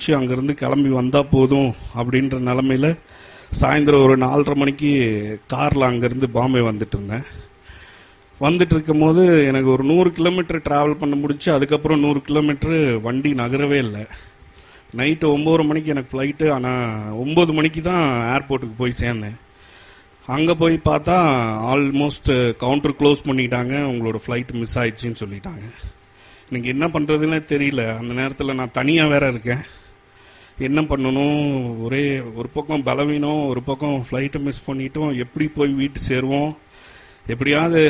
முடிச்சு அங்கேருந்து கிளம்பி வந்தால் போதும் அப்படின்ற நிலமையில சாயந்தரம் ஒரு நாலரை மணிக்கு காரில் அங்கேருந்து பாம்பே வந்துட்டு இருந்தேன் வந்துட்டு இருக்கும்போது எனக்கு ஒரு நூறு கிலோமீட்டர் டிராவல் பண்ண முடிச்சு அதுக்கப்புறம் நூறு கிலோமீட்டர் வண்டி நகரவே இல்லை நைட்டு ஒம்பது மணிக்கு எனக்கு ஃப்ளைட்டு ஆனால் ஒம்பது மணிக்கு தான் ஏர்போர்ட்டுக்கு போய் சேர்ந்தேன் அங்கே போய் பார்த்தா ஆல்மோஸ்ட் கவுண்டர் க்ளோஸ் பண்ணிட்டாங்க உங்களோட ஃப்ளைட் மிஸ் ஆயிடுச்சுன்னு சொல்லிட்டாங்க எனக்கு என்ன பண்ணுறதுன்னே தெரியல அந்த நேரத்தில் நான் தனியாக வேற இருக்கேன் என்ன பண்ணணும் ஒரே ஒரு பக்கம் பலவீனம் ஒரு பக்கம் ஃப்ளைட்டை மிஸ் பண்ணிட்டோம் எப்படி போய் வீட்டு சேருவோம் எப்படியாவது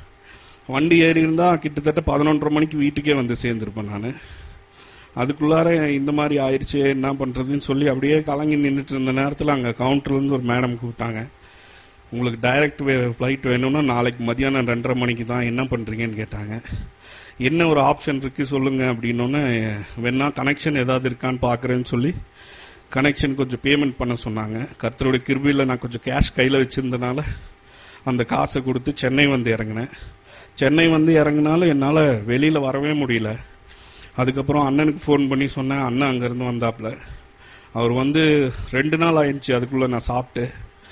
வண்டி ஏறி இருந்தால் கிட்டத்தட்ட பதினொன்றரை மணிக்கு வீட்டுக்கே வந்து சேர்ந்துருப்பேன் நான் அதுக்குள்ளார இந்த மாதிரி ஆயிடுச்சு என்ன பண்ணுறதுன்னு சொல்லி அப்படியே கலங்கி நின்றுட்டு இருந்த நேரத்தில் அங்கே கவுண்டர்லேருந்து ஒரு மேடம் கூப்பிட்டாங்க உங்களுக்கு டைரக்ட் ஃப்ளைட் வேணும்னா நாளைக்கு மதியானம் ரெண்டரை மணிக்கு தான் என்ன பண்ணுறீங்கன்னு கேட்டாங்க என்ன ஒரு ஆப்ஷன் இருக்குது சொல்லுங்கள் அப்படின்னோடனே வேணா கனெக்ஷன் ஏதாவது இருக்கான்னு பார்க்குறேன்னு சொல்லி கனெக்ஷன் கொஞ்சம் பேமெண்ட் பண்ண சொன்னாங்க கர்த்தருடைய கிருபியில் நான் கொஞ்சம் கேஷ் கையில் வச்சுருந்தனால அந்த காசை கொடுத்து சென்னை வந்து இறங்கினேன் சென்னை வந்து இறங்கினாலும் என்னால் வெளியில் வரவே முடியல அதுக்கப்புறம் அண்ணனுக்கு ஃபோன் பண்ணி சொன்னேன் அண்ணன் அங்கேருந்து வந்தாப்புல அவர் வந்து ரெண்டு நாள் ஆயிடுச்சு அதுக்குள்ளே நான் சாப்பிட்டு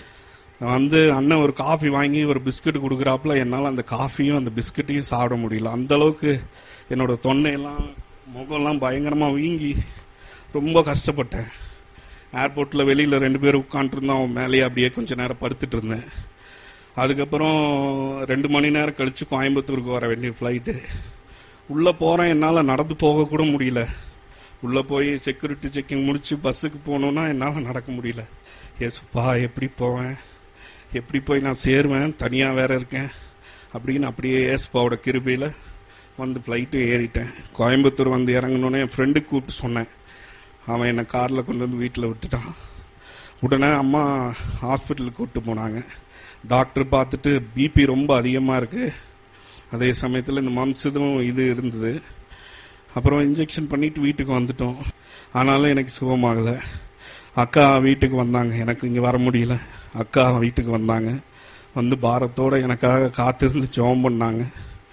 நான் வந்து அண்ணன் ஒரு காஃபி வாங்கி ஒரு பிஸ்கட் கொடுக்குறாப்புல என்னால் அந்த காஃபியும் அந்த பிஸ்கட்டையும் சாப்பிட முடியல அந்த அளவுக்கு என்னோட தொண்டையெல்லாம் முகம்லாம் பயங்கரமாக வீங்கி ரொம்ப கஷ்டப்பட்டேன் ஏர்போர்ட்டில் வெளியில் ரெண்டு பேரும் உட்காந்துருந்தோம் அவன் மேலேயே அப்படியே கொஞ்ச நேரம் படுத்துட்டு இருந்தேன் அதுக்கப்புறம் ரெண்டு மணி நேரம் கழித்து கோயம்புத்தூருக்கு வர வேண்டிய ஃப்ளைட்டு உள்ளே போகிறேன் என்னால் நடந்து போக கூட முடியல உள்ளே போய் செக்யூரிட்டி செக்கிங் முடித்து பஸ்ஸுக்கு போகணுன்னா என்னால் நடக்க முடியல ஏசுப்பா எப்படி போவேன் எப்படி போய் நான் சேருவேன் தனியாக வேற இருக்கேன் அப்படின்னு அப்படியே ஏசுப்பாவோட கிருபையில் வந்து ஃப்ளைட்டு ஏறிட்டேன் கோயம்புத்தூர் வந்து இறங்கணுன்னே என் ஃப்ரெண்டுக்கு கூப்பிட்டு சொன்னேன் அவன் என்னை காரில் கொண்டு வந்து வீட்டில் விட்டுட்டான் உடனே அம்மா ஹாஸ்பிட்டலுக்கு கூப்பிட்டு போனாங்க டாக்டர் பார்த்துட்டு பிபி ரொம்ப அதிகமாக இருக்குது அதே சமயத்தில் இந்த மம்ஸ் இதுவும் இது இருந்தது அப்புறம் இன்ஜெக்ஷன் பண்ணிட்டு வீட்டுக்கு வந்துட்டோம் ஆனாலும் எனக்கு சுகமாகலை அக்கா வீட்டுக்கு வந்தாங்க எனக்கு இங்கே வர முடியல அக்கா வீட்டுக்கு வந்தாங்க வந்து பாரத்தோட எனக்காக காத்திருந்து ஜெபம் பண்ணாங்க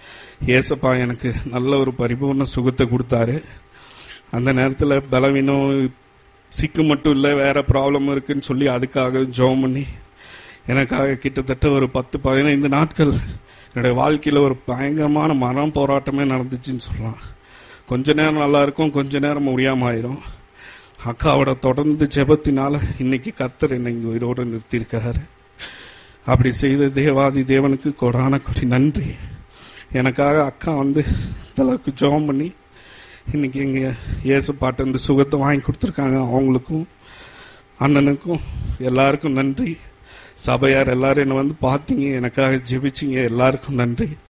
ஏசப்பா எனக்கு நல்ல ஒரு பரிபூர்ண சுகத்தை கொடுத்தாரு அந்த நேரத்தில் பலவீனம் சிக்கு மட்டும் இல்லை வேற ப்ராப்ளம் இருக்குன்னு சொல்லி அதுக்காக ஜெபம் பண்ணி எனக்காக கிட்டத்தட்ட ஒரு பத்து பதினைந்து நாட்கள் என்னுடைய வாழ்க்கையில் ஒரு பயங்கரமான மரம் போராட்டமே நடந்துச்சுன்னு சொல்லலாம் கொஞ்ச நேரம் நல்லா இருக்கும் கொஞ்ச நேரம் முடியாமல் ஆயிரும் அக்காவோட தொடர்ந்து ஜெபத்தினால இன்னைக்கு கர்த்தர் என்னை இங்கே உயிரோடு நிறுத்தியிருக்கிறாரு அப்படி செய்த தேவாதி தேவனுக்கு கொடான கொடி நன்றி எனக்காக அக்கா வந்து இந்தளவுக்கு ஜெபம் பண்ணி இன்னைக்கு எங்க இயேசு பாட்டு இந்த சுகத்தை வாங்கி கொடுத்துருக்காங்க அவங்களுக்கும் அண்ணனுக்கும் எல்லாருக்கும் நன்றி சபையார் எல்லாரும் என்னை வந்து பார்த்தீங்க எனக்காக ஜெபிச்சிங்க எல்லாருக்கும் நன்றி